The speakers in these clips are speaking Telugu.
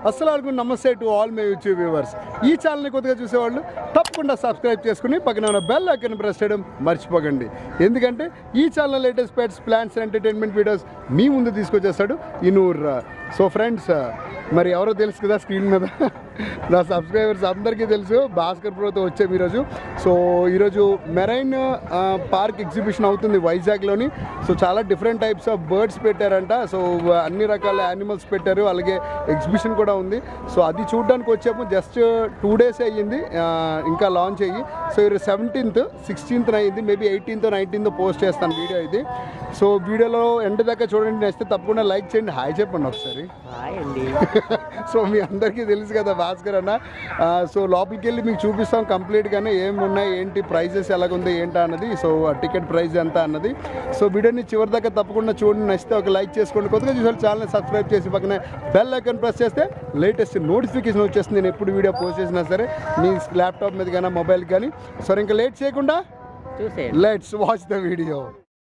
అస్సలు నమస్తే to all my YouTube viewers ఈ ఛానల్ని కొద్దిగా చూసేవాళ్ళు తప్పకుండా సబ్స్క్రైబ్ చేసుకుని పక్కన ఉన్న బెల్ ఐకన్ ప్రెస్ చేయడం మర్చిపోకండి ఎందుకంటే ఈ channel latest pets plans entertainment videos మీ ముందు తీసుకొచ్చేస్తాడు ఈ నూర్ సో ఫ్రెండ్స్ మరి ఎవరో తెలుసు కదా స్క్రీన్ మీద నా సబ్స్క్రైబర్స్ అందరికీ తెలుసు భాస్కర్ ప్రోతో వచ్చాము ఈరోజు సో ఈరోజు మెరైన్ పార్క్ ఎగ్జిబిషన్ అవుతుంది వైజాగ్లోని సో చాలా డిఫరెంట్ టైప్స్ ఆఫ్ బర్డ్స్ పెట్టారంట సో అన్ని రకాల యానిమల్స్ పెట్టారు అలాగే ఎగ్జిబిషన్ కూడా ఉంది సో అది చూడడానికి వచ్చాము జస్ట్ టూ డేస్ అయ్యింది ఆ, ఇంకా లాంచ్ అయ్యి సో ఈరోజు సెవెంటీన్త్ సిక్స్టీన్త్ అయ్యింది మేబీ ఎయిటీన్త్ నైన్టీన్త్ పోస్ట్ చేస్తాను వీడియో ఇది సో వీడియోలో ఎండ్ దాకా చూడండి నచ్చితే తప్పకుండా లైక్ చేయండి హాయ్ చెప్పండి ఒకసారి హాయ్ అండి సో మీ అందరికీ తెలుసు కదా భాస్కర్ అన్న ఆ, సో లోపలికి వెళ్ళి మీకు చూపిస్తాం కంప్లీట్గానే ఏమి ఉన్నాయి ఏంటి ప్రైజెస్ ఎలాగుంది ఏంటా అన్నది సో ఆ టికెట్ ప్రైస్ ఎంత అన్నది సో వీడియోని చివరి దాకా తప్పకుండా చూడండి నచ్చితే ఒక లైక్ చేసుకోండి కొత్తగా చూసే ఛానల్ సబ్స్క్రైబ్ చేసి పక్కన బెల్ ఐకాన్ ప్రెస్ చేస్తే లేటెస్ట్ నోటిఫికేషన్ వచ్చేస్తుంది నేను ఎప్పుడు వీడియో పోస్ట్ చేసినా సరే మీ ల్యాప్టాప్ మీద కానీ మొబైల్ కానీ సో ఇంకా లేట్ చేయకుండా చూసేయండి let's watch the video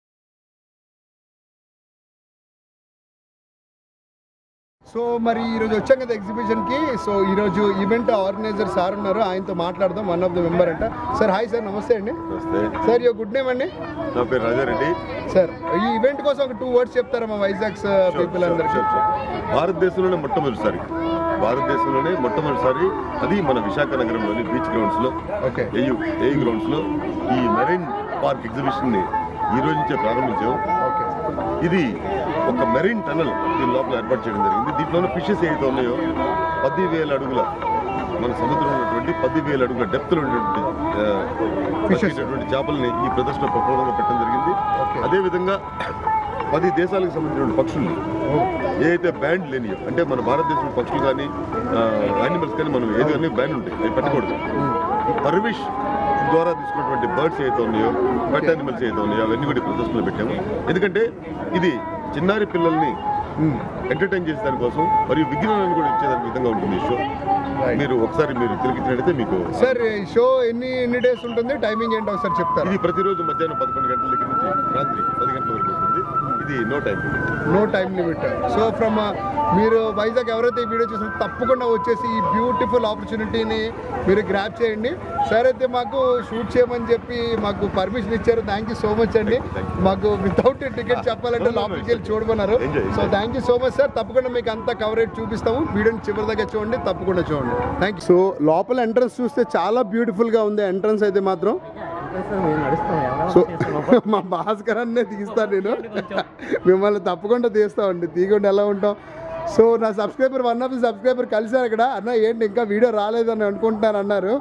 so మరి ఈరోజు వచ్చాం కదా ఎగ్జిబిషన్కి సో ఈరోజు ఈవెంట్ ఆర్గనైజర్ సార్ ఉన్నారు ఆయనతో మాట్లాడదాం వన్ ఆఫ్ ద మెంబర్ అంట సార్ హాయ్ సార్ నమస్తే అండి నమస్తే సార్ యో గుడ్ నేమ్ అండి నా పేరు రాజారెడ్డి సార్ ఈ ఈవెంట్ కోసం ఒక టూ వర్డ్స్ చెప్తారా మా వైజాగ్ పీపుల్ అందరికీ Sure, sure, sure. భారతదేశంలోనే మొట్టమొదటిసారి భారతదేశంలోనే మొట్టమొదటిసారి అది మన విశాఖ నగరంలోని బీచ్ గ్రౌండ్స్ లో ఓకే ఏయు ఏయు గ్రౌండ్స్ లో ఈ మెరైన్ పార్క్ ఎగ్జిబిషన్ ని ఈ రోజు నుంచే ప్రారంభించాం ఓకే ఇది ఒక మెరైన్ టనల్ దీని లోపల ఏర్పాటు చేయడం జరిగింది దీంట్లోనే ఫిషెస్ ఏవైతే ఉన్నాయో పది వేల అడుగుల మన సముద్రంలో ఉన్నటువంటి పది వేల అడుగుల డెప్త్ ఉన్నటువంటి ఆ, Fishes. బతికేటటువంటి చేపల్ని ఈ ప్రదర్శన ప్రప్రదంగా పెట్టడం జరిగింది Okay. అదేవిధంగా పది దేశాలకు సంబంధించిన పక్షుల్ని ఏ అయితే బ్యాండ్ లేనియో అంటే మన భారతదేశం పక్షులు కానీ యానిమల్స్ కానీ మనం ఏది కానీ బ్యాండ్ ఉంటాయి అవి పెట్టకూడదు పర్విష్ ద్వారా తీసుకున్నటువంటి బర్డ్స్ ఏదైతే ఉన్నాయో పెట్ యానిమల్స్ ఏదైతే ఉన్నాయో అవన్నీ కూడా ఈ ప్రదర్శనలో పెట్టాము ఎందుకంటే ఇది చిన్నారి పిల్లల్ని ఎంటర్టైన్ చేసే దానికోసం మరియు విజ్ఞానాన్ని కూడా ఇచ్చేదానికి విధంగా ఉంటుంది ఈ షో Right. మీరు ఒకసారి మీరు తిరిగినట్టయితే మీకు సార్ షో ఎన్ని ఎన్ని డేస్ ఉంటుంది టైమింగ్ ఏంటో ఒకసారి చెప్తారా ఇది ప్రతిరోజు మధ్యాహ్నం పదకొండు గంటల దగ్గర నుంచి రాత్రి పది గంటల వరకు ఉంటుంది ఇది no time no time limit so from మీరు వైజాగ్ ఎవరైతే ఈ వీడియో చూసిన తప్పకుండా వచ్చేసి ఈ బ్యూటిఫుల్ ఆపర్చునిటీని మీరు గ్రాప్ చేయండి సార్ అయితే మాకు షూట్ చేయమని చెప్పి మాకు పర్మిషన్ ఇచ్చారు థ్యాంక్ యూ సో మచ్ అండి మాకు వితౌట్ టికెట్ చెప్పాలంటే లోపలికి వెళ్ళి చూడమన్నారు Enjoy, so thank you so much sir తప్పకుండా మీకు అంతా కవరేజ్ చూపిస్తాము వీడియోని చివరి దగ్గర చూడండి తప్పకుండా చూడండి థ్యాంక్ యూ సో లోపల ఎంట్రన్స్ చూస్తే చాలా బ్యూటిఫుల్గా ఉంది ఎంట్రన్స్ అయితే మాత్రం మేము నడుస్తాం ఎవరో సో చేస్తున్నాం. మా భాస్కర్ అన్నే తీస్తాను నేను మిమ్మల్ని తప్పకుండా తీస్తామండి తీయకుండా ఎలా ఉంటాం సో నా subscriber one of the subscriber కలిసారు ఇక్కడ అన్న ఏంటి ఇంకా వీడియో రాలేదని అనుకుంటున్నాను అన్నారు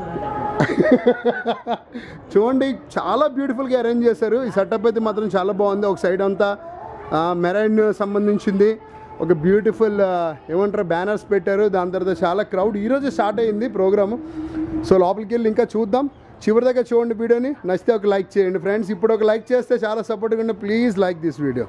చూడండి చాలా బ్యూటిఫుల్గా అరేంజ్ చేశారు ఈ సెటప్ అయితే మాత్రం చాలా బాగుంది ఒక సైడ్ అంతా మెరైన్ సంబంధించింది ఒక బ్యూటిఫుల్ ఏమంటారు బ్యానర్స్ పెట్టారు దాని తర్వాత చాలా క్రౌడ్ ఈరోజు స్టార్ట్ అయ్యింది ప్రోగ్రాము సో లోపలికి వెళ్ళి ఇంకా చూద్దాం చివరి దాకా చూడండి వీడియోని నచ్చితే ఒక లైక్ చేయండి ఫ్రెండ్స్ ఇప్పుడు ఒక లైక్ చేస్తే చాలా సపోర్ట్గా ఉండే please like this video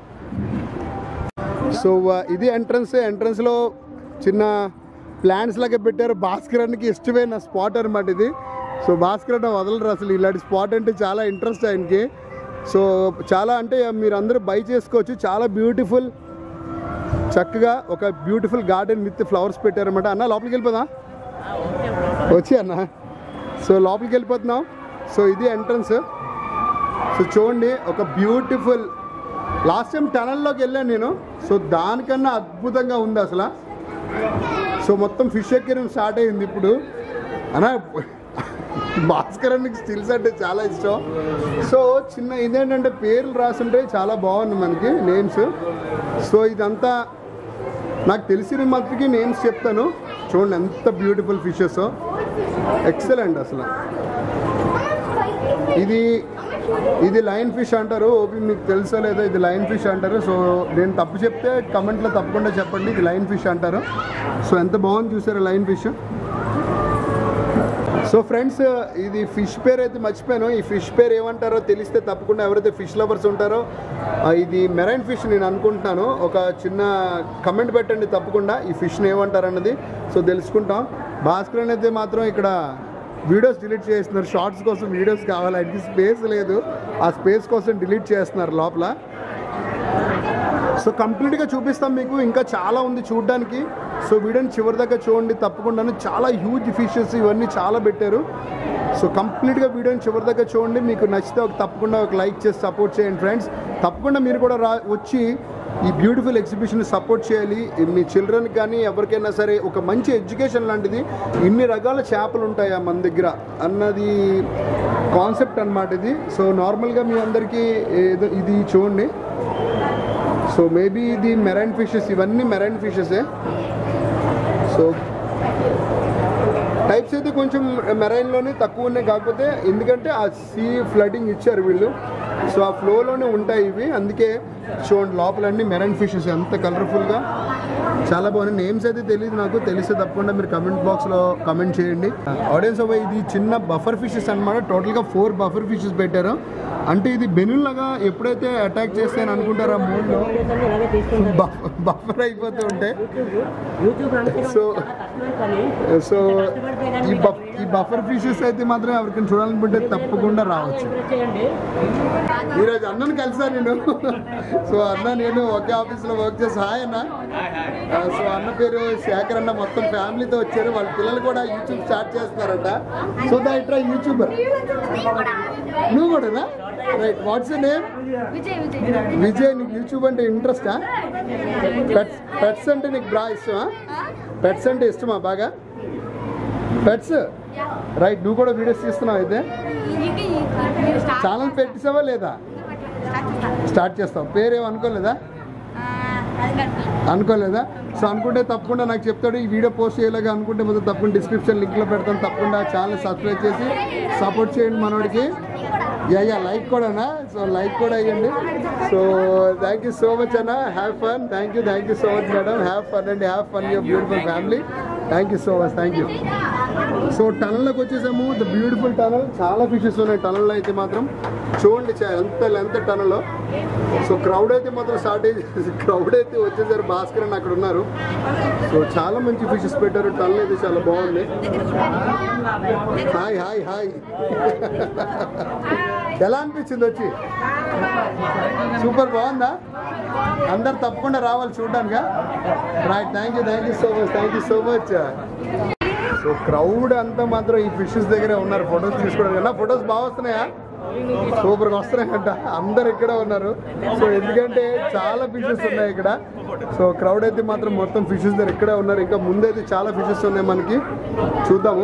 so ఇది ఎంట్రన్స్ ఎంట్రన్స్లో చిన్న ప్లాన్స్ లాగా పెట్టారు భాస్కరానికి ఇష్టమైన స్పాట్ అనమాట ఇది సో భాస్కర్ అన్న వదలరు అసలు ఇలాంటి స్పాట్ అంటే చాలా ఇంట్రెస్ట్ ఆయనకి సో చాలా అంటే మీరు అందరూ బై చేసుకోవచ్చు చాలా బ్యూటిఫుల్ చక్కగా ఒక బ్యూటిఫుల్ గార్డెన్ విత్ ఫ్లవర్స్ పెట్టారన్నమాట అన్న లోపలికి వెళ్ళిపోదా వచ్చి అన్న సో లోపలికి వెళ్ళిపోతున్నాం సో ఇది ఎంట్రన్స్ సో చూడండి ఒక బ్యూటిఫుల్ లాస్ట్ టైం టనల్లోకి వెళ్ళాను నేను సో దానికన్నా అద్భుతంగా ఉంది అసలు సో మొత్తం ఫిష్ ఎక్వేరియం స్టార్ట్ అయింది ఇప్పుడు అనా భాస్కర్ అన్నకి స్టిల్స్ అంటే చాలా ఇష్టం సో చిన్న ఇదేంటంటే పేర్లు రాసుంటే చాలా బాగుంది మనకి నేమ్స్ సో ఇదంతా నాకు తెలిసిన మట్టుకి నేమ్స్ చెప్తాను చూడండి ఎంత బ్యూటిఫుల్ ఫిషెస్ ఎక్సలెంట్ అసలు ఇది ఇది లైన్ ఫిష్ అంటారు ఓపి మీకు తెలుసో లేదో ఇది లైన్ ఫిష్ అంటారు సో నేను తప్పు చెప్తే కమెంట్లో తప్పకుండా చెప్పండి ఇది లైన్ ఫిష్ అంటారు సో ఎంత బాగుంది చూసారు లైన్ ఫిష్ సో ఫ్రెండ్స్ ఇది ఫిష్ పేరు అయితే మర్చిపోయాను ఈ ఫిష్ పేరు ఏమంటారో తెలిస్తే తప్పకుండా ఎవరైతే ఫిష్ లవర్స్ ఉంటారో ఆ, ఇది మెరైన్ ఫిష్ నేను అనుకుంటున్నాను ఒక చిన్న కమెంట్ పెట్టండి తప్పకుండా ఈ ఫిష్ని ఏమంటారు అన్నది సో తెలుసుకుంటాం భాస్కర్ అయితే మాత్రం ఇక్కడ వీడియోస్ డిలీట్ చేస్తున్నారు షార్ట్స్ కోసం వీడియోస్ కావాలి ఆయనకి స్పేస్ లేదు ఆ స్పేస్ కోసం డిలీట్ చేస్తున్నారు లోపల సో కంప్లీట్గా చూపిస్తాం మీకు ఇంకా చాలా ఉంది చూడడానికి సో వీడియోని చివరి దాకా చూడండి తప్పకుండా చాలా హ్యూజ్ ఫిషెస్ ఇవన్నీ చాలా పెట్టారు సో కంప్లీట్గా వీడియోని చివరి దాకా చూడండి మీకు నచ్చితే ఒక తప్పకుండా ఒక లైక్ చేసి సపోర్ట్ చేయండి ఫ్రెండ్స్ తప్పకుండా మీరు కూడా రా వచ్చి ఈ బ్యూటిఫుల్ ఎగ్జిబిషన్ సపోర్ట్ చేయాలి మీ చిల్డ్రన్ కానీ ఎవరికైనా సరే ఒక మంచి ఎడ్యుకేషన్ లాంటిది ఇన్ని రకాల చేపలు ఉంటాయా మన దగ్గర అన్నది కాన్సెప్ట్ అన్నమాట ఇది సో నార్మల్గా మీ అందరికీ ఏదో ఇది చూడండి సో మేబీ ఇది మెరైన్ ఫిషెస్ ఇవన్నీ మెరైన్ ఫిషెసే సో టైప్స్ అయితే కొంచెం మెరైన్లోనే తక్కువ ఉన్నాయి కాకపోతే ఎందుకంటే ఆ సీ ఫ్లడింగ్ ఇచ్చారు వీళ్ళు సో ఆ ఫ్లోలోనే ఉంటాయి ఇవి అందుకే చూడండి లోపలన్నీ మెరైన్ ఫిషెస్ ఎంత కలర్ఫుల్గా చాలా బాగున్నాయి నేమ్స్ అయితే తెలియదు నాకు తెలిస్తే తప్పకుండా మీరు కమెంట్ బాక్స్లో కమెంట్ చేయండి ఆడియన్స్ అవ్వ ఇది చిన్న బఫర్ ఫిషెస్ అనమాట టోటల్గా ఫోర్ బఫర్ ఫిషెస్ పెట్టారు అంటే ఇది బెలూన్ లాగా ఎప్పుడైతే అటాక్ చేస్తాయని అనుకుంటారో ఆ మూడ్లో వీడియోస్ అన్ని ఇలాగే తీసుకుంటారు బఫర్ అయిపోతూ ఉంటాయి యూట్యూబ్ యూట్యూబ్ అంటే So- కష్టమే కానీ సో ఈ బఫ్ ఈ బఫర్ ఫిషెస్ అయితే మాత్రం ఎవరికైనా చూడాలనుకుంటే తప్పకుండా రావచ్చు ఎంకరేజ్ చేయండి ఈరోజు అన్నను కలిసా నేను సో అన్న నేను ఒకే ఆఫీస్లో వర్క్ చేసి హాయ్ అన్న ఆ, సో అన్న పేరు శేఖర్ అన్న మొత్తం ఫ్యామిలీతో వచ్చారు వాళ్ళ పిల్లలు కూడా యూట్యూబ్ స్టార్ట్ చేస్తున్నారట సో దా ఇట్రా యూట్యూబర్ నువ్వు కూడానా right what's name Vijay Vijay Vijay నీకు యూట్యూబ్ అంటే ఇంట్రెస్టా పెట్స్ పెట్స్ అంటే నీకు బాగా ఇష్టమా పెట్స్ అంటే ఇష్టమా బాగా పెట్స్ రైట్ నువ్వు కూడా వీడియోస్ తీస్తున్నావు అయితే ఛానల్ పెట్టేసావా లేదా స్టార్ట్ చేస్తావు పేరేం అనుకోలేదా అనుకోలేదా సో అనుకుంటే తప్పకుండా నాకు చెప్తాడు ఈ వీడియో పోస్ట్ చేయలేగా అనుకుంటే మొత్తం తప్పకుండా డిస్క్రిప్షన్ లింక్లో పెడతాను తప్పకుండా ఛానల్ సబ్స్క్రైబ్ చేసి సపోర్ట్ చేయండి మనోడికి యా యా లైక్ కూడానా సో లైక్ కూడా అయ్యండి so thank you so much అన్న have fun thank you thank you so much madam have fun అండి have fun your beautiful family thank you so much thank you so టనల్లోకి వచ్చేసాము ద బ్యూటిఫుల్ టనల్ చాలా ఫిషెస్ ఉన్నాయి టనల్లో అయితే మాత్రం చూడండి చా- ఎంత లెంత్ టనల్లో సో క్రౌడ్ అయితే మాత్రం స్టార్ట్ అయ్యి క్రౌడ్ అయితే వచ్చేసారు భాస్కర్ అని అక్కడ ఉన్నారు సో చాలా మంచి ఫిషెస్ పెట్టారు టనల్ అయితే చాలా బాగుంది హాయ్ హాయ్ హాయ్ ఎలా అనిపించింది వచ్చి సూపర్ బాగుందా అందరు తప్పకుండా రావాలి చూడడానికా right thank you thank you so much thank you so much so crowd అంతా మాత్రం ఈ ఫిషెస్ దగ్గరే ఉన్నారు ఫొటోస్ తీసుకోవడానికి నా ఫొటోస్ బాగా వస్తున్నాయా సూపర్గా వస్తున్నాయంట అందరు ఇక్కడే ఉన్నారు సో ఎందుకంటే చాలా ఫిషెస్ ఉన్నాయి ఇక్కడ సో క్రౌడ్ అయితే మాత్రం మొత్తం ఫిషెస్ దగ్గర ఇక్కడే ఉన్నారు ఇంకా ముందైతే చాలా ఫిషెస్ ఉన్నాయి మనకి చూద్దాము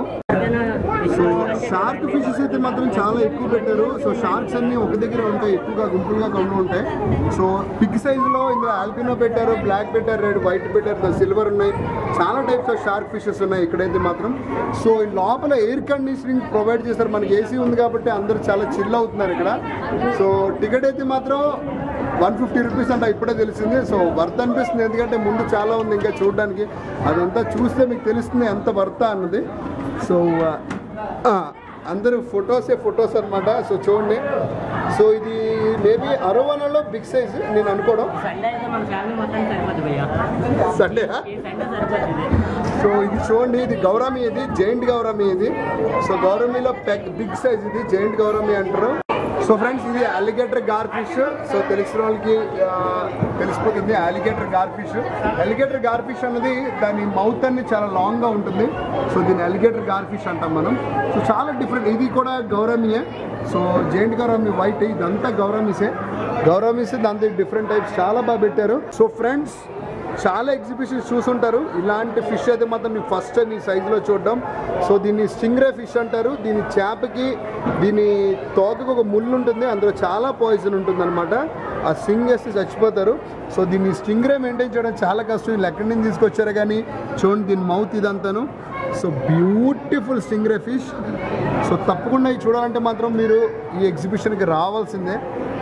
సో షార్క్ ఫిషెస్ అయితే మాత్రం చాలా ఎక్కువ పెట్టారు సో షార్క్స్ అన్ని ఒక దగ్గర ఉంటాయి ఎక్కువగా గుంపులుగా కొండ ఉంటాయి సో బిగ్ సైజ్ లో ఇందులో ఆల్పినో పెట్టారు బ్లాక్ పెట్టారు రెడ్ వైట్ పెట్టారు సిల్వర్ ఉన్నాయి చాలా టైప్స్ ఆఫ్ షార్క్ ఫిషెస్ ఉన్నాయి ఇక్కడైతే మాత్రం సో ఈ లోపల ఎయిర్ కండిషనింగ్ ప్రొవైడ్ చేస్తారు మనకి ఏసీ ఉంది కాబట్టి అందరూ చాలా చిల్ అవుతున్నారు ఇక్కడ సో టికెట్ అయితే మాత్రం వన్ ఫిఫ్టీ రూపీస్ అంట ఇప్పుడే తెలిసింది సో వర్త్ అనిపిస్తుంది ఎందుకంటే ముందు చాలా ఉంది ఇంకా చూడడానికి అదంతా చూస్తే మీకు తెలుస్తుంది ఎంత వర్త అన్నది సో ఆ, అందరూ ఫొటోసే ఫొటోస్ అన్నమాట సో చూడండి సో ఇది మేబీ అరవనలో బిగ్ సైజ్ నేను అనుకోవడం సండే అయితే మన ఫ్యామిలీ మొత్తం సరిపోద్ది భయ్యా సండే ఈ సండే సరిపోతుంది సో ఇది చూడండి ఇది గౌరమి ఇది జైంట్ గౌరమి ఇది సో గౌరమిలో పెగ్ బిగ్ సైజ్ ఇది జైంట్ గౌరమి అంటారు సో ఫ్రెండ్స్ ఇది అలిగేటర్ గార్ ఫిష్ సో తెలిసిన వాళ్ళకి ఆ, తెలిసిపోతుంది alligator gar fish alligator gar fish అన్నది దాని మౌత్ అన్ని చాలా లాంగ్గా ఉంటుంది సో దీన్ని అలిగేటర్ గార్ ఫిష్ అంటాం మనం సో చాలా డిఫరెంట్ ఇది కూడా గౌరమియే సో జైంట్ గౌరమి వైట్ ఇదంతా గౌరమిసే గౌరమిసే దాంతో డిఫరెంట్ టైప్స్ చాలా బాగా పెట్టారు సో ఫ్రెండ్స్ చాలా ఎగ్జిబిషన్స్ చూసుంటారు ఇలాంటి ఫిష్ అయితే మాత్రం మీకు ఫస్ట్ టైం ఈ సైజులో చూడడం సో దీన్ని స్టింగ్రే ఫిష్ అంటారు దీని చేపకి దీని తోకకు ఒక ముళ్ళు ఉంటుంది అందులో చాలా పాయిజన్ ఉంటుంది అనమాట ఆ స్టింగ్ వేస్తే చచ్చిపోతారు సో దీన్ని స్టింగ్రే మెయింటైన్ చేయడం చాలా కష్టం వీళ్ళు ఎక్కడి నుంచి తీసుకొచ్చారు కానీ చూడండి దీని మౌత్ ఇదంతాను so beautiful stingray fish so తప్పకుండా ఇది చూడాలంటే మాత్రం మీరు ఈ ఎగ్జిబిషన్కి రావాల్సిందే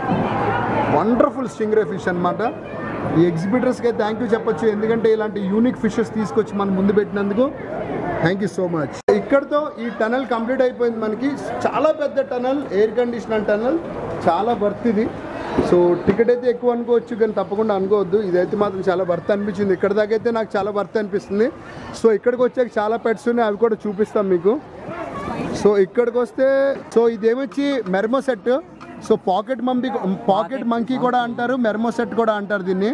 వండర్ఫుల్ స్టింగ్రే ఫిష్ అన్నమాట ఈ ఎగ్జిబిటర్స్కి థ్యాంక్ యూ చెప్పొచ్చు ఎందుకంటే ఇలాంటి యూనిక్ ఫిషెస్ తీసుకొచ్చి మన ముందు పెట్టినందుకు థ్యాంక్ యూ సో మచ్ ఇక్కడతో ఈ టనల్ కంప్లీట్ అయిపోయింది మనకి చాలా పెద్ద టనల్ ఎయిర్ కండిషనర్ టనల్ చాలా వర్త్ ఇది సో టికెట్ అయితే ఎక్కువ అనుకోవచ్చు కానీ తప్పకుండా అనుకోవద్దు ఇదైతే మాత్రం చాలా వర్త్ అనిపించింది ఇక్కడ దాకా అయితే నాకు చాలా వర్త్ అనిపిస్తుంది సో ఇక్కడికి వచ్చాక చాలా పెట్స్ ఉన్నాయి అవి కూడా చూపిస్తాం మీకు సో ఇక్కడికి వస్తే సో ఇదేమొచ్చి marmoset so pocket monkey pocket monkey కూడా అంటారు మెర్మో సెట్ కూడా అంటారు దీన్ని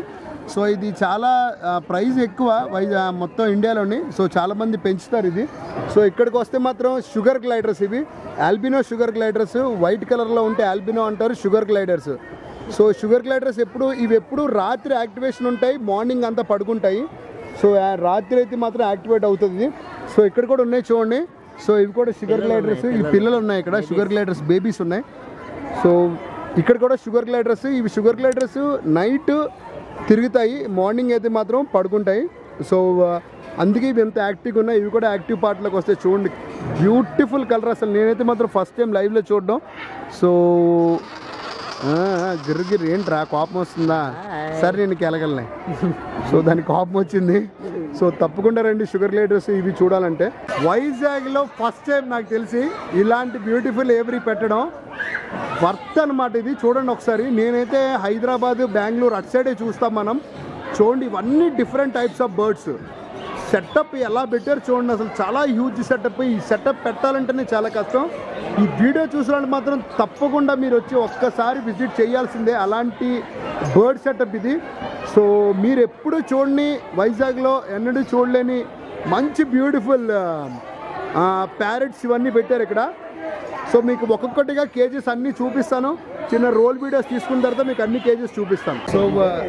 సో ఇది చాలా ప్రైస్ ఎక్కువ వైజ్ ఆ, మొత్తం ఇండియాలోని సో చాలా మంది పెంచుతారు ఇది సో ఇక్కడికి వస్తే మాత్రం షుగర్ గ్లైడర్స్ ఇవి ఆల్బినో షుగర్ గ్లైడర్స్ వైట్ కలర్లో ఉంటే ఆల్బినో అంటారు sugar gliders so sugar gliders ఎప్పుడు ఇవి ఎప్పుడు రాత్రి యాక్టివేషన్ ఉంటాయి మార్నింగ్ అంతా పడుకుంటాయి సో ఆ రాత్రి అయితే మాత్రం యాక్టివేట్ అవుతుంది సో ఇక్కడ కూడా ఉన్నాయి చూడండి సో ఇవి కూడా షుగర్ గ్లైడర్స్ ఈ పిల్లలు ఉన్నాయి ఇక్కడ షుగర్ గ్లైడర్స్ బేబీస్ ఉన్నాయి సో ఇక్కడ కూడా షుగర్ గ్లైడర్స్ ఇవి షుగర్ గ్లైడర్స్ నైట్ తిరుగుతాయి మార్నింగ్ అయితే మాత్రం పడుకుంటాయి సో ఆ, అందుకే ఇవి ఎంత యాక్టివ్గా ఉన్నాయి ఇవి కూడా యాక్టివ్ పార్ట్లోకి వస్తాయి చూడండి బ్యూటిఫుల్ కలర్ అసలు నేనైతే మాత్రం ఫస్ట్ టైం లైవ్లో చూడడం సో ఆ, ఆ, గిర్ర గిర్ర ఏంట్రా కోపం వస్తుందా సరే నేను కెలగలనే సో దానికి కోపం వచ్చింది సో తప్పకుండా రండి షుగర్ గ్లైడర్స్ ఇవి చూడాలంటే వైజాగ్లో ఫస్ట్ టైం నాకు తెలిసి ఇలాంటి బ్యూటిఫుల్ ఏవరీ పెట్టడం వర్త్ అనమాట ఇది చూడండి ఒకసారి నేనైతే హైదరాబాద్ బెంగళూరు అటు సైడే చూస్తాం మనం చూడండి ఇవన్నీ different types of birds setup ఎలా పెట్టారు చూడండి అసలు చాలా హ్యూజ్ సెటప్ ఈ సెటప్ పెట్టాలంటేనే చాలా కష్టం ఈ వీడియో చూసినట్టు మాత్రం తప్పకుండా మీరు వచ్చి ఒక్కసారి విజిట్ చేయాల్సిందే అలాంటి బర్డ్ సెటప్ ఇది సో మీరు ఎప్పుడు చూడండి వైజాగ్లో ఎన్నడూ చూడలేని మంచి బ్యూటిఫుల్ ప్యారెట్స్ ఇవన్నీ పెట్టారు ఇక్కడ సో మీకు ఒక్కొక్కటిగా కేజెస్ అన్నీ చూపిస్తాను చిన్న రోల్ వీడియోస్ తీసుకున్న తర్వాత మీకు అన్ని కేజెస్ చూపిస్తాను సో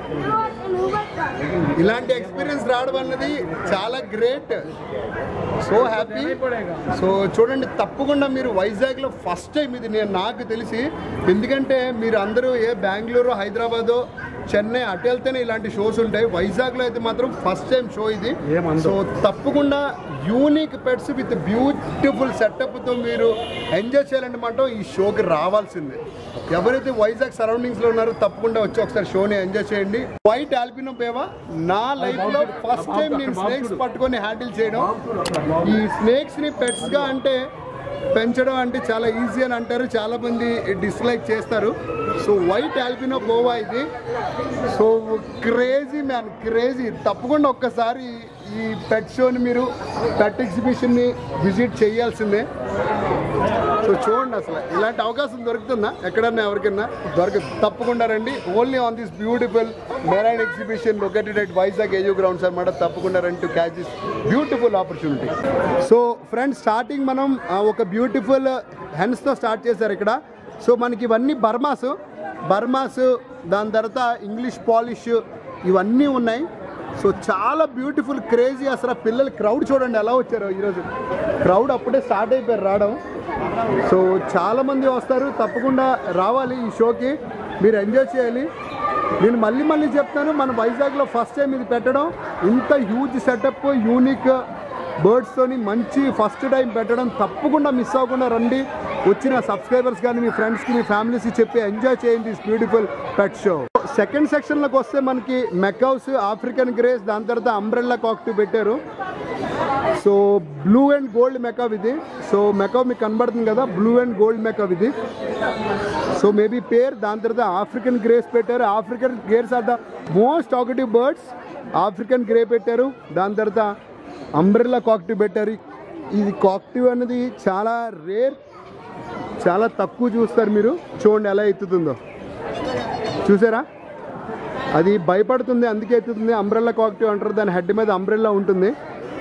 ఇలాంటి ఎక్స్పీరియన్స్ రావడం అన్నది చాలా గ్రేట్ సో హ్యాపీ సో చూడండి తప్పకుండా మీరు వైజాగ్లో ఫస్ట్ టైం ఇది నేను నాకు తెలిసి ఎందుకంటే మీరు అందరూ ఏ బెంగళూరు హైదరాబాదు చెన్నై అటు వెళ్తేనే ఇలాంటి షోస్ ఉంటాయి వైజాగ్లో అయితే మాత్రం ఫస్ట్ టైం షో ఇది సో తప్పకుండా యూనిక్ పెట్స్ విత్ బ్యూటిఫుల్ సెటప్తో మీరు ఎంజాయ్ చేయాలంటే మాత్రం ఈ షోకి రావాల్సిందే ఎవరైతే వైజాగ్ సరౌండింగ్స్ లో ఉన్నారో తప్పకుండా వచ్చి ఒకసారి షోని ఎంజాయ్ చేయండి వైట్ ఆల్పినో పేవా నా లైఫ్ లో ఫస్ట్ టైం నేను స్నేక్స్ పట్టుకొని హ్యాండిల్ చేయడం ఈ స్నేక్స్ ని పెట్స్ గా అంటే పెంచడం అంటే చాలా ఈజీ అని అంటారు చాలా మంది డిస్లైక్ చేస్తారు సో వైట్ ఆల్పినో పోవా ఇది సో క్రేజీ మ్యాన్ క్రేజీ తప్పకుండా ఒక్కసారి ఈ పెట్ షోని మీరు పెట్ ఎగ్జిబిషన్ని విజిట్ చేయాల్సిందే సో చూడండి అసలు ఇలాంటి అవకాశం దొరుకుతుందా ఎక్కడన్నా ఎవరికన్నా దొరకదు తప్పకుండా రండి only on this beautiful marine exhibition located at Vizag AU grounds అనమాట తప్పకుండా రండి to catch this beautiful opportunity so friends starting మనం ఆ, ఒక బ్యూటిఫుల్ హెన్స్తో స్టార్ట్ చేశారు ఇక్కడ సో మనకి ఇవన్నీ బర్మాస్ బర్మాస్ దాని తర్వాత ఇంగ్లీష్ పాలిష్ ఇవన్నీ ఉన్నాయి సో చాలా బ్యూటిఫుల్ క్రేజీ అసలు ఆ పిల్లలు క్రౌడ్ చూడండి ఎలా వచ్చారో ఈరోజు క్రౌడ్ అప్పుడే స్టార్ట్ అయిపోయారు రావడం సో చాలా మంది వస్తారు తప్పకుండా రావాలి ఈ షోకి మీరు ఎంజాయ్ చేయాలి నేను మళ్ళీ మళ్ళీ చెప్తాను మన వైజాగ్లో ఫస్ట్ టైం ఇది పెట్టడం ఇంత హ్యూజ్ సెటప్ యూనిక్ బర్డ్స్తోని మంచి ఫస్ట్ టైం పెట్టడం తప్పకుండా మిస్ అవ్వకుండా రండి వచ్చిన సబ్స్క్రైబర్స్ కానీ మీ ఫ్రెండ్స్కి మీ ఫ్యామిలీస్కి చెప్పి ఎంజాయ్ చేయండి this beautiful pet show second సెక్షన్లోకి వస్తే మనకి మెకౌస్ ఆఫ్రికన్ గ్రేస్ దాని తర్వాత అంబ్రెల్లా కాక్టు పెట్టారు so blue and gold macaw ఇది సో మెకప్ మీకు కనబడుతుంది కదా బ్లూ అండ్ గోల్డ్ మెకప్ ఇది సో మేబీ పేర్ దాని తర్వాత ఆఫ్రికన్ గ్రేస్ పెట్టారు African greys are the most talkative birds African grey పెట్టారు దాని తర్వాత అంబ్రెల్లా కాక్టివ్ పెట్టారు ఇది కాక్టివ్ అనేది చాలా రేర్ చాలా తక్కువ చూస్తారు మీరు చూడండి ఎలా ఎత్తుతుందో చూసారా అది భయపడుతుంది అందుకే ఎత్తుతుంది అంబ్రెల్లా కాక్టివ్ అంటారు దాని హెడ్ మీద అంబ్రెల్లా ఉంటుంది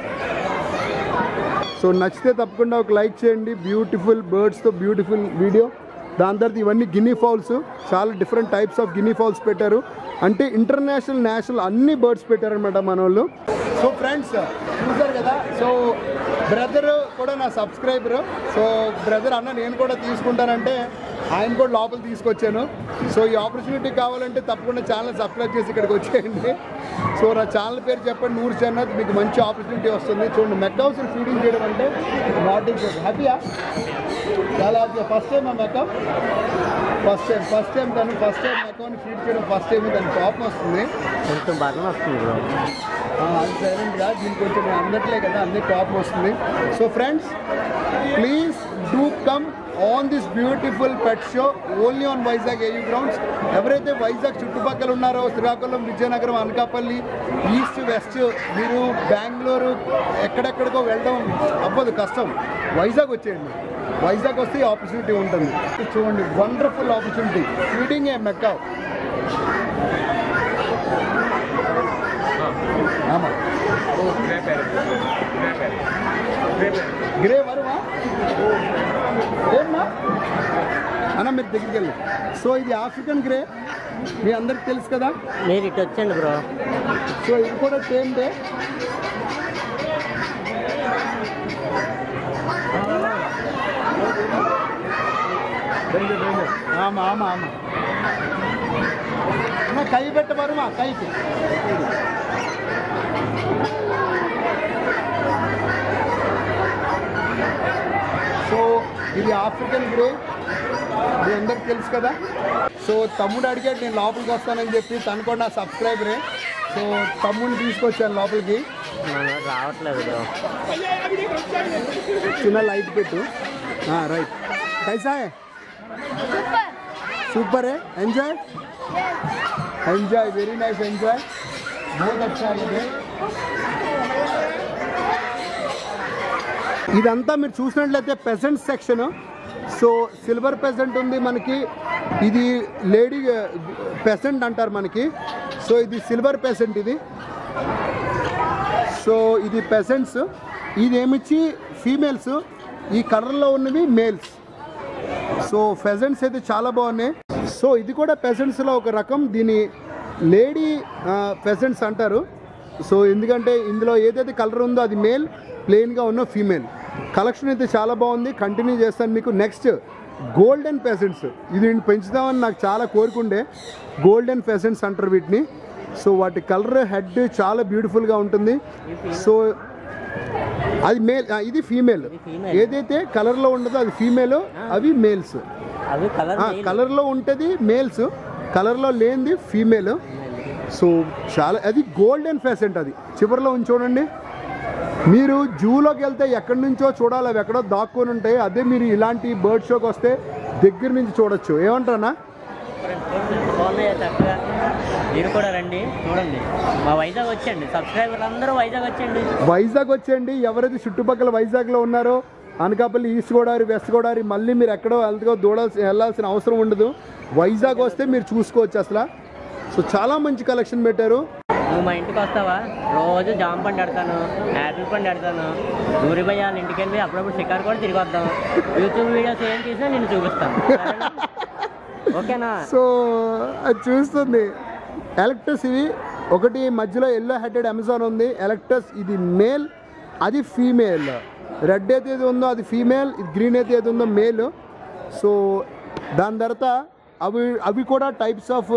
సో నచ్చితే తప్పకుండా ఒక లైక్ చేయండి బ్యూటిఫుల్ బర్డ్స్తో బ్యూటిఫుల్ వీడియో దాని తర్వాత ఇవన్నీ గిన్నీ ఫౌల్స్ చాలా different types of guinea fowls పెట్టారు అంటే ఇంటర్నేషనల్ నేషనల్ అన్ని బర్డ్స్ పెట్టారనమాట మన వాళ్ళు సో ఫ్రెండ్స్ చూసారు కదా సో బ్రదర్ కూడా నా సబ్స్క్రైబర్ సో బ్రదర్ అన్న నేను కూడా తీసుకుంటానంటే ఆయన కూడా లోపల తీసుకొచ్చాను సో ఈ ఆపర్చునిటీ కావాలంటే తప్పకుండా ఛానల్ సబ్స్క్రైబ్ చేసి ఇక్కడికి వచ్చేయండి సో నా ఛానల్ పేరు చెప్పండి నూరు జన్నత్ మీకు మంచి ఆపర్చునిటీ వస్తుంది చూడండి మెక్కౌస్ ఫీడింగ్ చేయడం అంటే నాట్ ఈజ్ హ్యాపీయా చాలా హ్యాపీయా ఫస్ట్ టైం ఆ macaw first time first time తను ఫస్ట్ టైం మెకౌని ఫీడ్ చేయడం ఫస్ట్ టైం దాని కోపం వస్తుంది కొంచెం బలం వస్తుంది బ్రో ఆ, అది సైలెంట్గా దీనికి కొంచెం నేను అందట్లే కదా అన్ని కోపం వస్తుంది so friends please do come on this beautiful pet show only on Vizag AU grounds ఎవరైతే వైజాగ్ చుట్టుపక్కల ఉన్నారో శ్రీకాకుళం విజయనగరం అనకాపల్లి ఈస్ట్ వెస్ట్ మీరు బెంగళూరు ఎక్కడెక్కడికో వెళ్ళడం అవ్వదు కష్టం వైజాగ్ వచ్చేయండి వైజాగ్ వస్తే ఆపర్చునిటీ ఉంటుంది చూడండి wonderful opportunity feeding a macaw ஆமாம் గ్రే వరువా ఏమ్మా అన్న మీరు దగ్గరికి వెళ్ళి సో ఇది ఆఫ్రికన్ గ్రే మీ అందరికి తెలుసు కదా మీరు ఇటు వచ్చండి బ్రో సో ఇది కూడా సేమ్ డే ஆமா ஆமா ஆமா அண்ணா கை வெட்ட வருமா கைக்கு సో ఇది ఆఫ్రికన్ గ్రే మీ అందరికి తెలుసు కదా సో తమ్ముడు అడిగాడు నేను లోపలికి వస్తానని చెప్పి తను కూడా నా సబ్స్క్రైబరే సో తమ్ముడిని తీసుకొచ్చాను లోపలికి మనం రావట్లేదు బ్రో చిన్న లైట్ పెట్టు రైట్ కైసా హై సూపర్ है enjoy enjoy very nice enjoy बहुत अच्छा है ये ఇదంతా మీరు చూసినట్లయితే pheasant section so silver pheasant ఉంది మనకి ఇది లేడీ పెసెంట్ అంటారు మనకి సో ఇది సిల్వర్ పెసెంట్ ఇది సో ఇది పెసెంట్స్ ఇది ఏమిచ్చి ఫీమేల్స్ ఈ కలర్లో ఉన్నవి మేల్స్ సో ఫెజెంట్స్ అయితే చాలా బాగున్నాయి సో ఇది కూడా పెసెంట్స్లో ఒక రకం దీని లేడీ పెసెంట్స్ అంటారు సో ఎందుకంటే ఇందులో ఏదైతే కలర్ ఉందో అది మేల్ ప్లెయిన్గా ఉన్న ఫీమేల్ కలెక్షన్ అయితే చాలా బాగుంది కంటిన్యూ చేస్తాను మీకు నెక్స్ట్ గోల్డెన్ పెసెంట్స్ ఇది నేను పెంచుదామని నాకు చాలా కోరుకుండే గోల్డెన్ పెసెంట్స్ అంటారు వీటిని సో వాటి కలర్ హెడ్ చాలా బ్యూటిఫుల్గా ఉంటుంది సో అది మేల్ ఆ, ఇది ఫీమేల్ ఇది female. ఏదైతే కలర్ లో ఉండదో అది ఫీమేల్ అవి మేల్స్ అవి కలర్ కలర్ లో ఉంటది మేల్స్ కలర్ లో లేనిది ఫీమేల్ సో చాలా అది గోల్డెన్ ఫెసెంట్ అది చివరిలో ఉంది చూడండి మీరు జూలోకి వెళ్తే ఎక్కడి నుంచో చూడాలి అవి ఎక్కడో దాక్కొని ఉంటాయి అదే మీరు ఇలాంటి బర్డ్ షోకి వస్తే దగ్గర నుంచి చూడొచ్చు ఏమంటారా బాగున్నాయి చక్కగా మీరు కూడా రండి చూడండి మా వైజాగ్ వచ్చండి సబ్స్క్రైబర్లు అందరూ వైజాగ్ వచ్చండి వైజాగ్ వచ్చేయండి ఎవరైతే చుట్టుపక్కల వైజాగ్లో ఉన్నారో అనకాపల్లి ఈస్ట్ గోదావరి వెస్ట్ గోదావరి మళ్ళీ మీరు ఎక్కడో వెళ్తూ దూడాల్సి వెళ్ళాల్సిన అవసరం ఉండదు వైజాగ్ వస్తే మీరు చూసుకోవచ్చు అసలు సో చాలా మంచి కలెక్షన్ పెట్టారు నువ్వు మా ఇంటికి వస్తావా రోజు జామ పండు ఆడతాను యాపిల్ పండు ఆడతాను నూరి భయ్య వాళ్ళ ఇంటికి వెళ్ళి అప్పుడప్పుడు షికారు కూడా తిరిగి వద్దాం యూట్యూబ్ వీడియోస్ ఏం తీసినా నేను చూపిస్తాను సరేనా? ఓకేనా సో అది చూస్తుంది ఎలక్టస్ ఇవి ఒకటి మధ్యలో ఎల్లో హెడెడ్ అమెజాన్ ఉంది ఎలక్టస్ ఇది మేల్ అది ఫీమేల్ రెడ్ అయితే ఏది ఉందో అది ఫీమేల్ ఇది గ్రీన్ అయితే ఏది ఉందో మేల్ సో దాని తర్వాత అవి అవి కూడా టైప్స్ ఆఫ్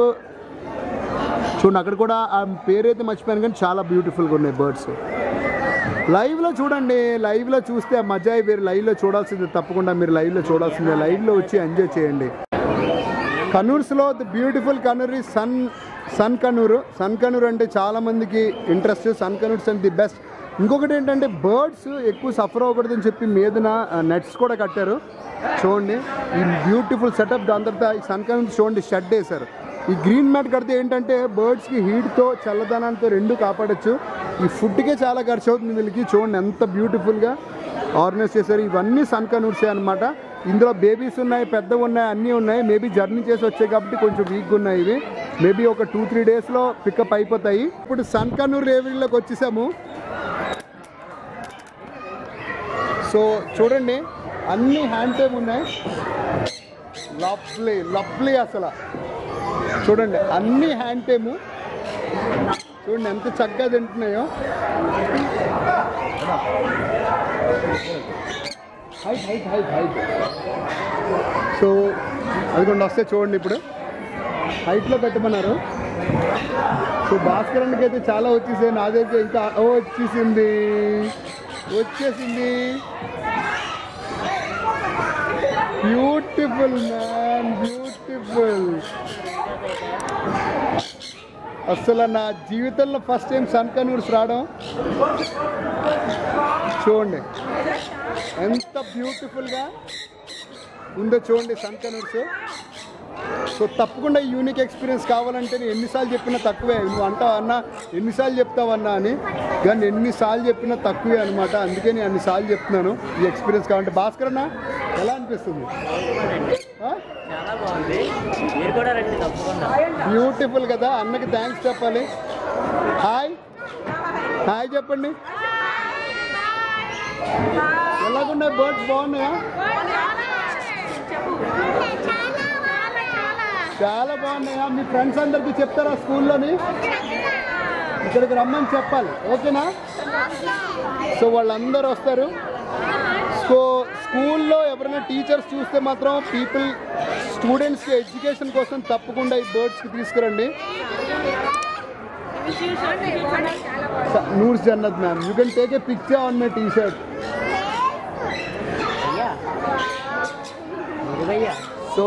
చూడండి అక్కడ కూడా ఆ పేరైతే మర్చిపోయాను కానీ చాలా బ్యూటిఫుల్గా ఉన్నాయి బర్డ్స్ లైవ్లో చూడండి లైవ్లో చూస్తే ఆ మజా వేరు లైవ్లో చూడాల్సిందే తప్పకుండా మీరు లైవ్లో చూడాల్సిందే లైవ్లో వచ్చి ఎంజాయ్ చేయండి కనూర్స్లో ది బ్యూటిఫుల్ కనూర్ ఈ sun sun conure sun conure అంటే చాలా మందికి interest sun conures and the best ఇంకొకటి ఏంటంటే బర్డ్స్ ఎక్కువ సఫర్ అవ్వకూడదని చెప్పి మీదన నెట్స్ కూడా కట్టారు చూడండి ఈ బ్యూటిఫుల్ సెటప్ దాని తర్వాత ఈ సన్ కనూర్ చూడండి షెడ్ వేశారు ఈ గ్రీన్ మ్యాట్ కడితే ఏంటంటే బర్డ్స్కి హీట్తో చల్లదనంతో రెండు కాపాడొచ్చు ఈ ఫుడ్కే చాలా ఖర్చు అవుతుంది వీళ్ళకి చూడండి ఎంత బ్యూటిఫుల్గా ఆర్గనైజ్ చేశారు ఇవన్నీ సన్ కనూర్సే అనమాట ఇందులో బేబీస్ ఉన్నాయి పెద్దవి ఉన్నాయి అన్నీ ఉన్నాయి మేబీ జర్నీ చేసి వచ్చాయి కాబట్టి కొంచెం వీక్గా ఉన్నాయి ఇవి మేబీ ఒక టూ త్రీ డేస్లో పికప్ అయిపోతాయి ఇప్పుడు సన్ కనూర్ రేవిల్లోకి వచ్చేసాము సో చూడండి అన్ని హ్యాండ్ టైమ్ ఉన్నాయి లవ్లీ లవ్లీ అసలు చూడండి అన్ని హ్యాండ్ టైము చూడండి ఎంత చక్కగా తింటున్నాయో హైట్ హైట్ హైట్ హైట్ సో అదిగోండి వస్తే చూడండి ఇప్పుడు హైట్లో పెట్టమన్నారు సో భాస్కర్ అన్నకి అయితే చాలా వచ్చేసాయి నాదైతే ఇంకా ఓ వచ్చేసింది వచ్చేసింది బ్యూటిఫుల్ మ్యాన్ బ్యూటిఫుల్ అసలు నా జీవితంలో ఫస్ట్ టైం సన్ కన్వర్స్ రావడం చూడండి ఎంత బ్యూటిఫుల్గా ఉందో చూడండి సన్ కన్వర్స్ సో తప్పకుండా ఈ యూనిక్ ఎక్స్పీరియన్స్ కావాలంటే నేను ఎన్నిసార్లు చెప్పినా తక్కువే నువ్వు అంటావు అన్న ఎన్నిసార్లు చెప్తావన్నా అని కానీ ఎన్నిసార్లు చెప్పినా తక్కువే అనమాట అందుకే నేను అన్నిసార్లు చెప్తున్నాను ఈ ఎక్స్పీరియన్స్ కావాలంటే భాస్కర్ అన్న ఎలా అనిపిస్తుంది ఆ? చాలా బాగుంది మీరు కూడా రండి తప్పకుండా బ్యూటిఫుల్ కదా అన్నకి థ్యాంక్స్ చెప్పాలి హాయ్ హాయ్ చెప్పండి ఎలాగున్నాయి బర్డ్స్ బాగున్నాయా చాలా బాగున్నాయా మీ ఫ్రెండ్స్ అందరికీ చెప్తారా స్కూల్లోని ఇక్కడికి రమ్మని చెప్పాలి ఓకేనా సో వాళ్ళందరూ వస్తారు సో స్కూల్లో ఎవరైనా టీచర్స్ చూస్తే మాత్రం పీపుల్ స్టూడెంట్స్కి ఎడ్యుకేషన్ కోసం తప్పకుండా ఈ బర్డ్స్కి తీసుకురండి Noor Jannat ma'am you can take a picture on my T shirt భయ్యా నూరు భయ్యా సో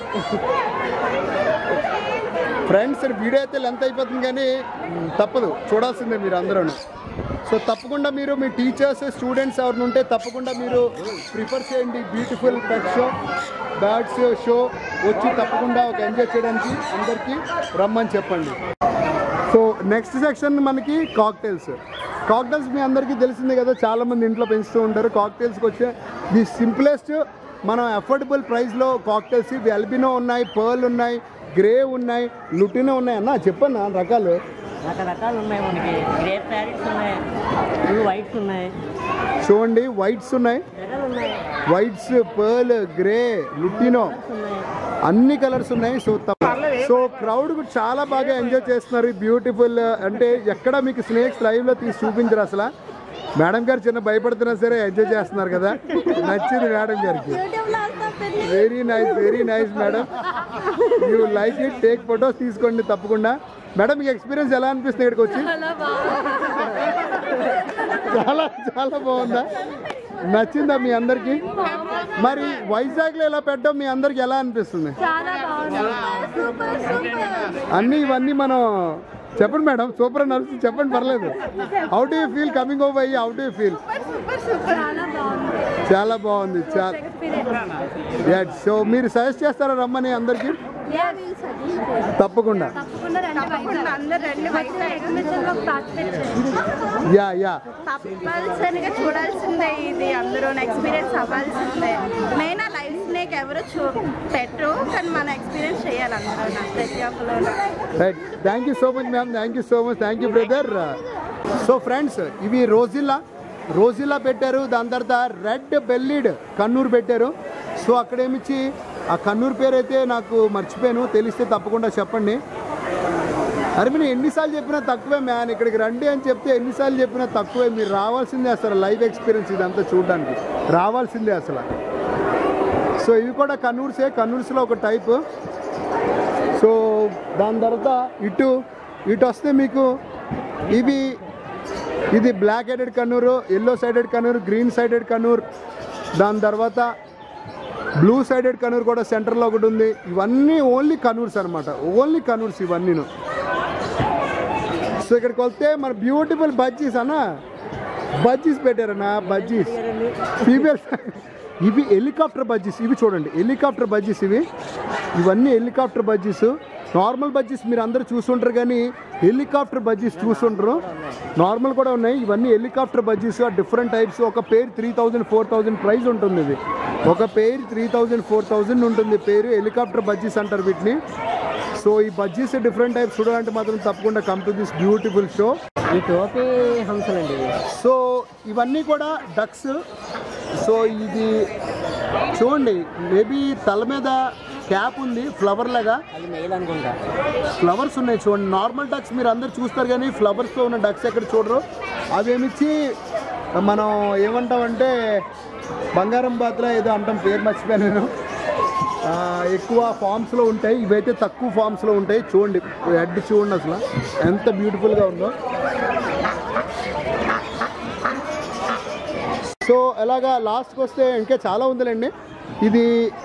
ఫ్రెండ్స్ వీడియో అయితే లెంత్ అయిపోతుంది కానీ మ్, తప్పదు చూడాల్సిందే మీరు అందరూ సో తప్పకుండా మీరు మీ టీచర్స్ స్టూడెంట్స్ ఎవరిని ఉంటే తప్పకుండా మీరు ప్రిఫర్ చేయండి beautiful pet show birds show వచ్చి తప్పకుండా ఒక ఎంజాయ్ చేయడానికి అందరికీ రమ్మని చెప్పండి సో నెక్స్ట్ సెక్షన్ మనకి కాక్టైల్స్ కాక్టైల్స్ మీ అందరికీ తెలిసిందే కదా చాలా మంది ఇంట్లో పెంచుతూ ఉంటారు కాక్టైల్స్కి వచ్చే ది సింప్లెస్ట్ మనం అఫోర్డబుల్ ప్రైస్లో కాక్టైల్స్ ఇవి ఎల్బినో ఉన్నాయి పర్ల్ ఉన్నాయి గ్రే ఉన్నాయి లుటినో ఉన్నాయి అన్న చెప్పన్నా రకాలు రకరకాలు ఉన్నాయి మనకి గ్రేప్ ప్యారెట్స్ ఉన్నాయి ఫుల్ వైట్స్ ఉన్నాయి చూడండి వైట్స్ ఉన్నాయి రకాలు ఉన్నాయి వైట్స్ పర్ల్ గ్రే లుటినో ఉన్నాయి అన్ని కలర్స్ ఉన్నాయి సో తప్ప సో క్రౌడ్ చాలా బాగా ఎంజాయ్ చేస్తున్నారు బ్యూటిఫుల్ అంటే ఎక్కడ మీకు స్నేక్స్ లైవ్ లో తీసి చూపించరు అసలు మేడం గారు చిన్న భయపడుతున్నా సరే ఎంజాయ్ చేస్తున్నారు కదా నచ్చింది మేడం గారికి very nice very nice madam you like it take photos తీసుకోండి తప్పకుండా మేడం మీకు ఎక్స్పీరియన్స్ ఎలా అనిపిస్తుంది ఇక్కడికి వచ్చి చాలా చాలా బాగుందా నచ్చిందా మీ అందరికి మరి వైజాగ్లో ఇలా పెట్టడం మీ అందరికి ఎలా అనిపిస్తుంది చాలా బాగుంది సూపర్ సూపర్ అన్నీ ఇవన్నీ మనం చెప్పండి మేడం సూపర్ అని అనిపిస్తుంది చెప్పండి పర్లేదు how do you feel coming over అయ్యి how do you feel super super చాలా బాగుంది చాలా బాగుంది చాలా ఎక్స్పీరియన్స్ సో మీరు సజెస్ట్ చేస్తారా రమ్మని అందరికి తప్పకుండా తప్పకుండా రండి తప్పకుండా అందరూ రండి వైజాగ్ ఎగ్జిబిషన్ లో పార్టిసిపేట్ చేయండి యా యా తప్పనిసరిగా చూడాల్సిందే ఇది అందరూ ఎక్స్పీరియన్స్ అవ్వాల్సిందే మెయిన్ ఆ లైఫ్ స్నేక్ ఎవరు చూ పెట్టరు కానీ మనం ఎక్స్పీరియన్స్ చేయాలి అందరూ ప్రతి ఒక్కరు right thank you so much ma'am thank you so much thank you brother so friends ఇవి రోజిల్లా రోజిల్లా పెట్టారు దాని తర్వాత రెడ్ బెల్లిడ్ కన్నూరు పెట్టారు సో అక్కడేమిచ్చి ఆ కన్నూరు పేరు అయితే నాకు మర్చిపోయాను తెలిస్తే తప్పకుండా చెప్పండి అరే మీరు ఎన్నిసార్లు చెప్పినా తక్కువే మ్యాన్ ఇక్కడికి రండి అని చెప్తే ఎన్నిసార్లు చెప్పినా తక్కువే మీరు రావాల్సిందే అసలు లైవ్ ఎక్స్పీరియన్స్ ఇదంతా చూడడానికి రావాల్సిందే అసలు సో ఇవి కూడా కన్నూర్సే కన్నూర్స్లో ఒక టైప్ సో దాని తర్వాత ఇటు ఇటు వస్తే మీకు ఇవి ఇది black headed conure yellow sided conure green sided conure దాని తర్వాత బ్లూ సైడెడ్ కన్నూర్ కూడా సెంటర్లో ఒకటి ఉంది ఇవన్నీ ఓన్లీ కన్నూర్స్ అనమాట ఓన్లీ కన్నూర్స్ ఇవన్నీను సో ఇక్కడికి వస్తే మన బ్యూటిఫుల్ బజ్జీస్ అన్న బజ్జీస్ పెట్టారన్నా బజ్జీస్ ఫీమేల్ ఇవి హెలికాప్టర్ బజ్జీస్ ఇవి చూడండి హెలికాప్టర్ బజ్జీస్ ఇవి ఇవన్నీ హెలికాప్టర్ బజ్జీస్ నార్మల్ బజ్జీస్ మీరు అందరూ చూస్తుంటారు కానీ హెలికాప్టర్ బజ్జీస్ చూస్తుంటారు నార్మల్ కూడా ఉన్నాయి ఇవన్నీ హెలికాప్టర్ బజ్జీస్ డిఫరెంట్ టైప్స్ ఒక పేరు three thousand four thousand price ఉంటుంది ఇది ఒక పేరు త్రీ థౌజండ్ ఫోర్ థౌజండ్ ఉంటుంది పేరు హెలికాప్టర్ బజ్జీస్ అంటారు వీటిని సో ఈ బజ్జీస్ డిఫరెంట్ టైప్స్ చూడాలంటే మాత్రం తప్పకుండా come to this beautiful show ఈ టోపీ హంసలండి ఇవి సో ఇవన్నీ కూడా డక్స్ సో ఇది చూడండి మేబీ తల మీద క్యాప్ ఉంది ఫ్లవర్ లాగా అది మెయిల్ అనుకుంటా ఫ్లవర్స్ ఉన్నాయి చూడండి నార్మల్ డక్స్ మీరు అందరు చూస్తారు కానీ ఫ్లవర్స్తో ఉన్న డక్స్ ఎక్కడ చూడరు అవేమిచ్చి మనం ఏమంటామంటే బంగారం పాత్ర ఏదో అంటాం పేరు మర్చిపోయాను నేను ఆ, ఎక్కువ ఫామ్స్లో ఉంటాయి ఇవైతే తక్కువ ఫామ్స్లో ఉంటాయి చూడండి హెడ్ చూడండి అసలు ఎంత బ్యూటిఫుల్గా ఉందో సో అలాగా లాస్ట్కి వస్తే ఇంకా చాలా ఉందిలేండి ఇది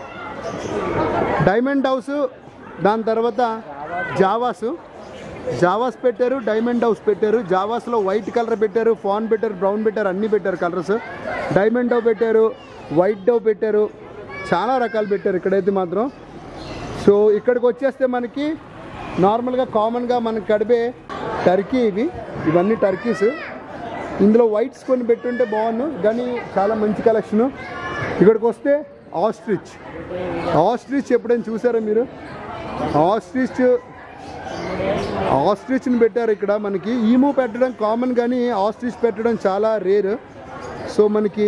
డైమండ్ హౌస్ దాని తర్వాత జావాస్ జావాస్ పెట్టారు డైమండ్ హౌస్ పెట్టారు జావాస్లో వైట్ కలర్ పెట్టారు ఫాన్ పెట్టారు బ్రౌన్ పెట్టారు అన్నీ పెట్టారు కలర్స్ డైమండ్ డవ్ పెట్టారు వైట్ డవ్ పెట్టారు చాలా రకాలు పెట్టారు ఇక్కడైతే మాత్రం సో ఇక్కడికి వచ్చేస్తే మనకి నార్మల్గా కామన్గా మనకి కడిపే టర్కీ ఇవి ఇవన్నీ టర్కీస్ ఇందులో వైట్స్ కొన్ని పెట్టుంటే బాగుండు కానీ చాలా మంచి కలెక్షను ఇక్కడికి వస్తే ఆస్ట్రిచ్ ఆస్ట్రిచ్ ఎప్పుడైనా చూసారా మీరు ఆస్ట్రిచ్ ఆస్ట్రిచ్ని పెట్టారు ఇక్కడ మనకి ఈమో పెట్టడం కామన్ కానీ ఆస్ట్రిచ్ పెట్టడం చాలా రేర్ సో మనకి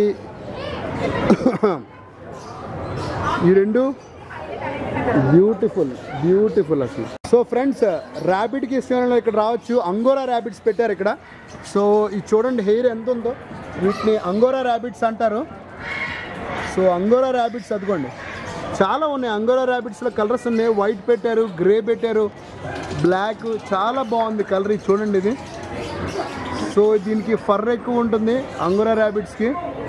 ఈ రెండు బ్యూటిఫుల్ బ్యూటిఫుల్ అసలు సో ఫ్రెండ్స్ ర్యాబిట్కి ఇష్టమైన ఇక్కడ రావచ్చు అంగోరా ర్యాబిట్స్ పెట్టారు ఇక్కడ సో ఇది చూడండి హెయిర్ ఎంత ఉందో వీటిని అంగోరా ర్యాబిట్స్ అంటారు సో అంగోరా ర్యాబిట్స్ అదిగోండి చాలా ఉన్నాయి అంగోరా ర్యాబిట్స్లో కలర్స్ ఉన్నాయి వైట్ పెట్టారు గ్రే పెట్టారు బ్లాక్ చాలా బాగుంది కలర్ ఇది చూడండి ఇది సో దీనికి ఫర్ ఎక్కువ ఉంటుంది అంగోరా ర్యాబిట్స్కి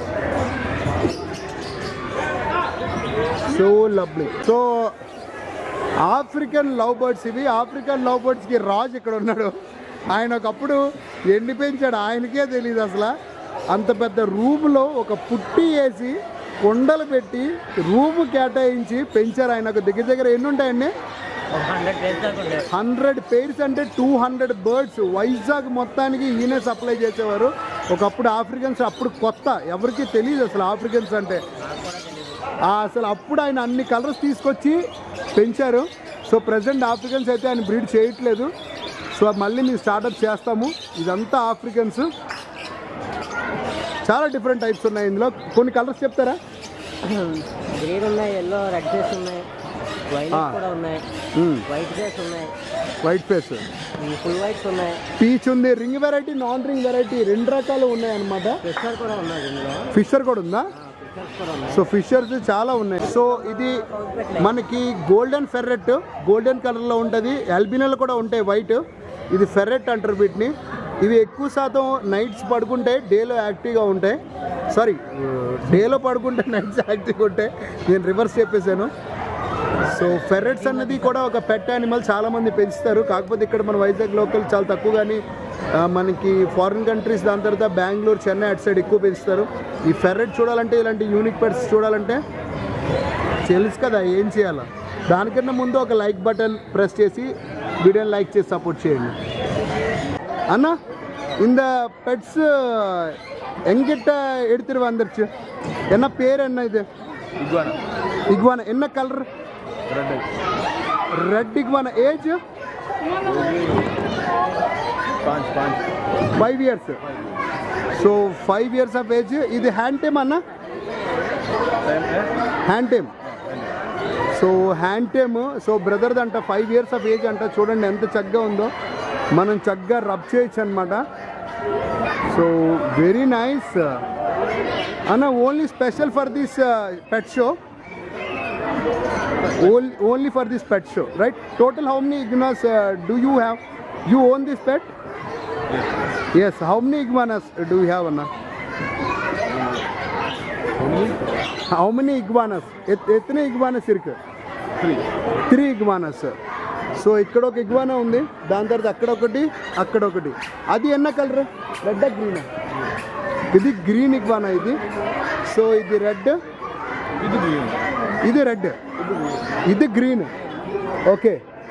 so lovely so African love birds ఇవి ఆఫ్రికన్ లవ్ బర్డ్స్కి రాజు ఇక్కడ ఉన్నాడు ఆయన ఒకప్పుడు ఎండి పెంచాడు ఆయనకే తెలియదు అసలు అంత పెద్ద రూమ్లో ఒక పుట్టి వేసి కొండలు పెట్టి రూమ్ కేటాయించి పెంచారు ఆయన ఒక దగ్గర దగ్గర ఎన్ని ఉంటాయండి ఒక హండ్రెడ్ డేస్ దాకా ఉంటాయి హండ్రెడ్ పేర్స్ అంటే టూ హండ్రెడ్ బర్డ్స్ వైజాగ్ మొత్తానికి ఈయనే సప్లై చేసేవారు ఒకప్పుడు ఆఫ్రికన్స్ అప్పుడు కొత్త ఎవరికి తెలియదు అసలు ఆఫ్రికన్స్ అంటే ఆ, అసలు అప్పుడు ఆయన అన్ని కలర్స్ తీసుకొచ్చి పెంచారు సో ప్రజెంట్ ఆఫ్రికన్స్ అయితే ఆయన బ్రీడ్ చేయట్లేదు సో మళ్ళీ మేము స్టార్ట్అప్ చేస్తాము ఇదంతా ఆఫ్రికన్స్ చాలా డిఫరెంట్ టైప్స్ ఉన్నాయి ఇందులో కొన్ని కలర్స్ చెప్తారా గ్రీన్ ఉన్నాయి ఎల్లో రెడ్ ఫేస్ ఉన్నాయి వైలెట్ ఆ. కూడా ఉన్నాయి వైట్ ఫేస్ ఉన్నాయి వైట్ ఫేస్ ఫుల్ వైట్స్ ఉన్నాయి పీచ్ ఉంది ring variety non ring variety రెండు రకాలు ఉన్నాయి అన్నమాట ఫిషర్ కూడా ఉన్నాయి ఇందులో ఫిషర్ కూడా ఉందా ఫిషర్స్ కూడా ఉన్నాయి సో ఫిషర్స్ చాలా ఉన్నాయి సో ఇది మనకి గోల్డెన్ ఫెర్రెట్ గోల్డెన్ కలర్లో ఉంటుంది ఎల్బినల్ కూడా ఉంటాయి వైట్ ఇది ఫెర్రెట్ అంటారు వీటిని ఇవి ఎక్కువ శాతం నైట్స్ పడుకుంటే డేలో యాక్టివ్గా ఉంటాయి సారీ డేలో పడుకుంటే నైట్స్ యాక్టివ్గా ఉంటాయి నేను రివర్స్ చెప్పేశాను సో ఫెర్రెట్స్ అన్నది కూడా ఒక పెట్ యానిమల్ చాలా మంది పెంచుతారు కాకపోతే ఇక్కడ మన వైజాగ్ లోకల్ చాలా తక్కువ కానీ ఆ, మనకి ఫారిన్ కంట్రీస్ దాని తర్వాత బెంగళూరు చెన్నై అటు సైడ్ ఎక్కువ పెంచుతారు ఈ ఫెర్రెట్ చూడాలంటే ఇలాంటి యూనిక్ పెట్స్ చూడాలంటే తెలుసు కదా ఏం చేయాలో దానికన్నా ముందు ఒక లైక్ బటన్ ప్రెస్ చేసి వీడియోని లైక్ చేసి సపోర్ట్ చేయండి అన్న இந்த பெட்ஸ் எங்கிட்ட எடுத்துட்டு வந்துருச்சு என்ன பேர் என்ன இது இக்வானா என்ன colour red iguana age five years so five years of age ఇది హ్యాండ్ టైమ్ అన్న hand tame so hand tame so బ్రదర్ది అంట ఫైవ్ ఇయర్స్ ఆఫ్ ఏజ్ అంట చూడండి ఎంత చక్కగా ఉందో మనం చక్కగా రబ్ చేయొచ్చు అనమాట సో వెరీ నైస్ అన్న only special for this pet show only for this pet show right total how many iguanas do you have you own this pet yes how many iguanas do you have అన్న హౌ మెనీ ఇగ్వానాస్ ఎత్తనే ఇగ్వానాస్ ఇరుకు త్రీ ఇగ్వానాస్ సో ఇక్కడ ఒక ఇగ్వానా ఉంది దాని తర్వాత అక్కడ ఒకటి అక్కడ ఒకటి అది ఎన్న కలర్ రెడ్ గ్రీన్ ఇది గ్రీన్ ఇగ్వానా ఇది సో ఇది రెడ్ ఇది గ్రీన్ ఇది రెడ్ ఇది గ్రీన్ ఓకే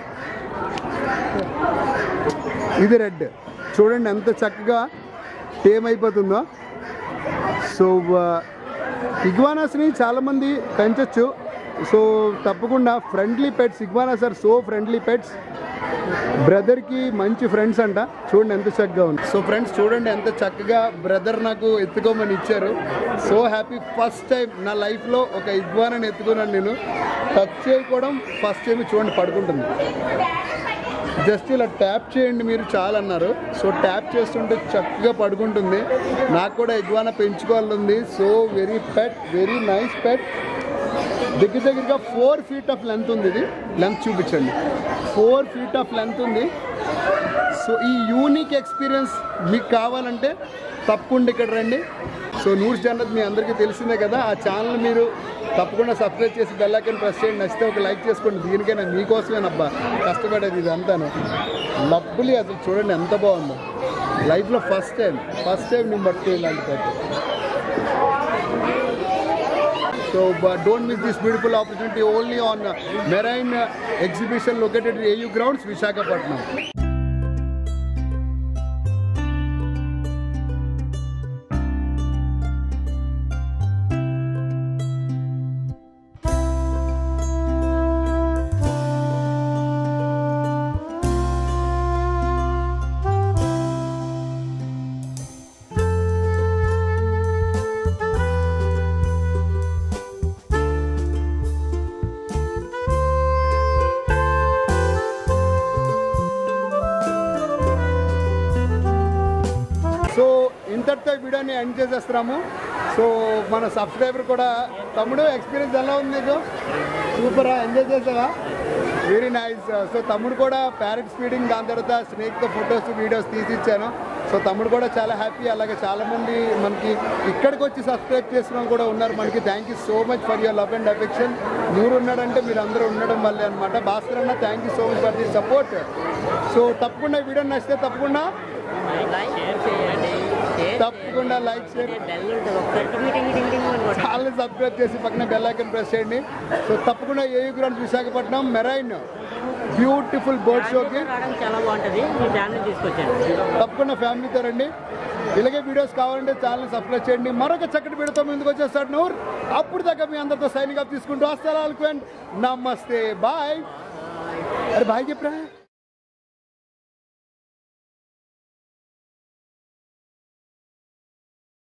ఇది రెడ్ చూడండి ఎంత చక్కగా టేమ్ అయిపోతుందో సో ఇగ్వానాస్ని చాలామంది పెంచవచ్చు సో తప్పకుండా friendly pets iguanas are so friendly pets బ్రదర్కి మంచి ఫ్రెండ్స్ అంట చూడండి ఎంత చక్కగా ఉంది సో ఫ్రెండ్స్ చూడండి ఎంత చక్కగా బ్రదర్ నాకు ఎత్తుకోమని ఇచ్చారు సో హ్యాపీ ఫస్ట్ టైం నా లైఫ్లో ఒక ఇగ్వానాని ఎత్తుకున్నాను నేను టచ్ చేయకపోవడం ఫస్ట్ టైం చూడండి పడుకుంటుంది జస్ట్ ఇలా ట్యాప్ చేయండి మీరు చాలా అన్నారు సో ట్యాప్ చేస్తుంటే చక్కగా పడుకుంటుంది నాకు కూడా ఎగ్వాన పెంచుకోవాలని so very pet very nice pet దగ్గర దగ్గరగా ఫోర్ ఫీట్ ఆఫ్ లెంత్ ఉంది ఇది లెంత్ చూపించండి ఫోర్ ఫీట్ ఆఫ్ లెంత్ ఉంది సో ఈ యూనిక్ ఎక్స్పీరియన్స్ మీకు కావాలంటే తప్పకుండా ఇక్కడ రండి సో నూర్ జన్నత్ మీ అందరికీ తెలిసిందే కదా ఆ ఛానల్ మీరు తప్పకుండా సబ్స్క్రైబ్ చేసి బెల్లైకన్ ప్రెస్ చేయండి నచ్చితే ఒక లైక్ చేసుకోండి దీనికైనా మీకోసమేనబ్బా కష్టపడేది ఇదంతాను లబ్బులి అసలు చూడండి ఎంత బాగుందో లైఫ్లో ఫస్ట్ టైం ఫస్ట్ టైం నేను పట్టుకు ఇలాంటి పెట్టు so don't miss this beautiful opportunity only on marine exhibition located AU grounds Visakhapatnam వీడియోని ఎండ్ చేసేస్తున్నాము సో మన సబ్స్క్రైబర్ కూడా తమ్ముడు ఎక్స్పీరియన్స్ ఎలా ఉంది నీకు సూపరా ఎంజాయ్ చేసావా వెరీ నైస్ సో తమ్ముడు కూడా ప్యారెట్ స్పీడింగ్ దాని తర్వాత స్నేక్తో ఫొటోస్ వీడియోస్ తీసి ఇచ్చాను సో తమ్ముడు కూడా చాలా హ్యాపీ అలాగే చాలా మంది మనకి ఇక్కడికి వచ్చి సబ్స్క్రైబ్ చేసిన వాళ్ళు కూడా ఉన్నారు మనకి thank you so much for your love and affection మీరు ఉన్నాడంటే మీరు అందరూ ఉండడం వల్లే అనమాట భాస్కర్ అన్న thank you so much for the support so తప్పకుండా ఈ వీడియో నచ్చితే తప్పకుండా షేర్ చేయండి షేర్ తప్పకుండా లైక్ షేర్ బెల్ ఉంటుంది ఒకసారి టింగ్ టింగ్ టింగ్ టింగ్ అనుకోండి ఛానల్ సబ్స్క్రైబ్ చేసి పక్కన బెల్ ఐకన్ ప్రెస్ చేయండి సో తప్పకుండా AU ground Visakhapatnam marine beautiful bird షోకి రావడానికి చాలా బాగుంటుంది మీ ఫ్యామిలీ తీసుకొచ్చాను తప్పకుండా ఫ్యామిలీతో రండి ఇలాగే వీడియోస్ కావాలంటే ఛానల్ సబ్స్క్రైబ్ చేయండి మరొక చక్కటి వీడియోతో ముందుకు వచ్చేస్తాడు నూర్ అప్పుడు దాకా మీ అందరితో సైనింగ్ అప్ తీసుకుంటూ వస్తారు నమస్తే బాయ్ అరే బాయ్ చెప్పరా